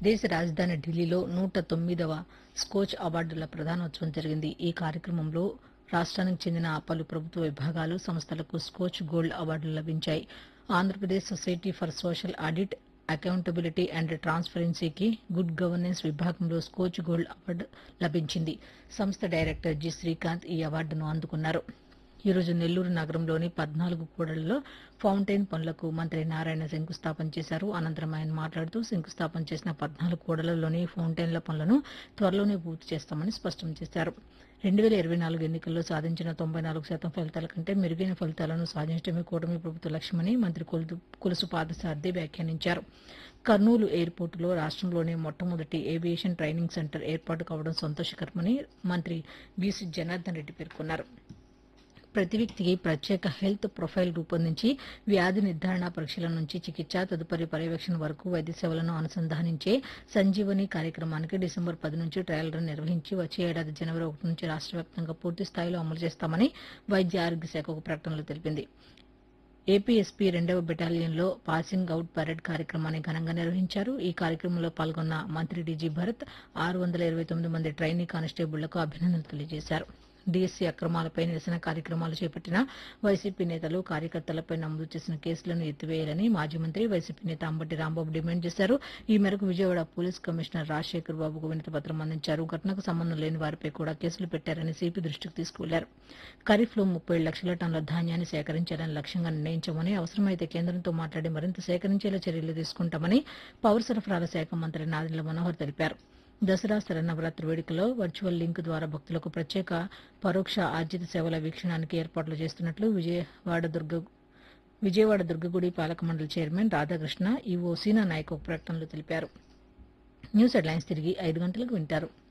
దేశ రాజధాని ఢిల్లీలో నూట తొమ్మిదవ స్కోచ్ అవార్డుల ప్రదానోత్సవం జరిగింది ఈ కార్యక్రమంలో రాష్ట్రానికి చెందిన పలు ప్రభుత్వ విభాగాలు సంస్థలకు స్కోచ్ గోల్డ్ అవార్డులు లభించాయి Andhra Pradesh society for social audit accountability and ట్రాన్స్పరెన్సీకి గుడ్ గవర్నెన్స్ విభాగంలో స్కోచ్ గోల్డ్ అవార్డు లభించింది సంస్థ డైరెక్టర్ జి శ్రీకాంత్ ఈ అవార్డును అందుకున్నారు ఈ రోజు నెల్లూరు నగరంలోని పద్నాలుగు కూడళ్లలో ఫౌంటైన్ పనులకు మంత్రి నారాయణ శంకుస్థాపన చేశారు అనంతరం ఆయన మాట్లాడుతూ శంకుస్థాపన చేసిన పద్నాలుగు కూడళ్లలోని ఫౌంటైన్ల పనులను త్వరలోనే పూర్తి చేస్తామని స్పష్టం చేశారు రెండు వేల ఇరవై నాలుగు ఎన్నికల్లో సాధించిన తొంభై నాలుగు శాతం ఫలితాల కంటే మెరుగైన ఫలితాలను సాధించడమే కూటమి ప్రభుత్వ లక్ష్యమని మంత్రి కొలుసు కొలుసు పాదసారథి వ్యాఖ్యానించారు కర్నూలు ఎయిర్పోర్టులో రాష్ట్రంలోనే మొట్టమొదటి ఏవియేషన్ ట్రైనింగ్ సెంటర్ ఏర్పాటు కావడం సంతోషకరమని మంత్రి బీసీ జనార్దన్ రెడ్డి పేర్కొన్నారు ప్రతి వ్యక్తికి ప్రత్యేక హెల్త్ ప్రొఫైల్ రూపొందించి వ్యాధి నిర్ధారణ పరీక్షల నుంచి చికిత్స తదుపరి పర్యవేక్షణ వరకు వైద్య సేవలను అనుసంధానించే సంజీవని కార్యక్రమానికి డిసెంబర్ పది నుంచి ట్రయల్ రన్ నిర్వహించి వచ్చే ఏడాది జనవరి ఒకటి నుంచి రాష్ట్ర వ్యాప్తంగా పూర్తి స్థాయిలో అమలు చేస్తామని వైద్య ఆరోగ్య శాఖ ఒక ప్రకటనలో తెలిపింది ఏపీఎస్పీ రెండవ బెటాలియన్లో పాసింగ్ అవుట్ పరేడ్ కార్యక్రమాన్ని ఘనంగా నిర్వహించారు ఈ కార్యక్రమంలో పాల్గొన్న మంత్రి డీజీ భరత్ ఆరు వందల ఇరవై తొమ్మిది మంది ట్రైనీ కానిస్టేబుళ్లకు అభినందనలు తెలియజేశారు డీఎస్సీ అక్రమాలపై నిరసన కార్యక్రమాలు చేపట్టిన వైసీపీ నేతలు కార్యకర్తలపై నమోదు చేసిన కేసులను ఎత్తివేయాలని మాజీ మంత్రి వైసీపీ నేత అంబటి రాంబాబు డిమాండ్ చేశారు ఈ మేరకు విజయవాడ పోలీస్ కమిషనర్ రాజశేఖర్ బాబుకు వినతి పత్రం అందించారు ఘటనకు సంబంధం లేని వారిపై కూడా కేసులు పెట్టారని సిపి దృష్టికి తీసుకువెళ్లారు ఖరీఫ్లో ముప్పై లక్షల టన్నుల ధాన్యాన్ని సేకరించాలని లక్ష్యంగా నిర్ణయించామని అవసరమైతే కేంద్రంతో మాట్లాడి మరింత సేకరించేలా చర్యలు తీసుకుంటామని పౌర సరఫరాల శాఖ మంత్రి నాదెండ్ల మనోహర్ తెలిపారు దసరా శరన్నవరాత్రి వేడుకలో వర్చువల్ లింక్ ద్వారా భక్తులకు ప్రత్యేక పరోక్ష ఆర్జిత సేవల వీక్షణానికి ఏర్పాట్లు చేస్తున్నట్లు విజయవాడ దుర్గ విజయవాడ దుర్గగుడి పాలక మండలి చైర్మన్ రాధాకృష్ణ ఈవో సీనా నాయక్ ఒక ప్రకటనలో తెలిపారు న్యూస్ హెడ్లైన్స్ తిరిగి ఐదు గంటలకు వింటారు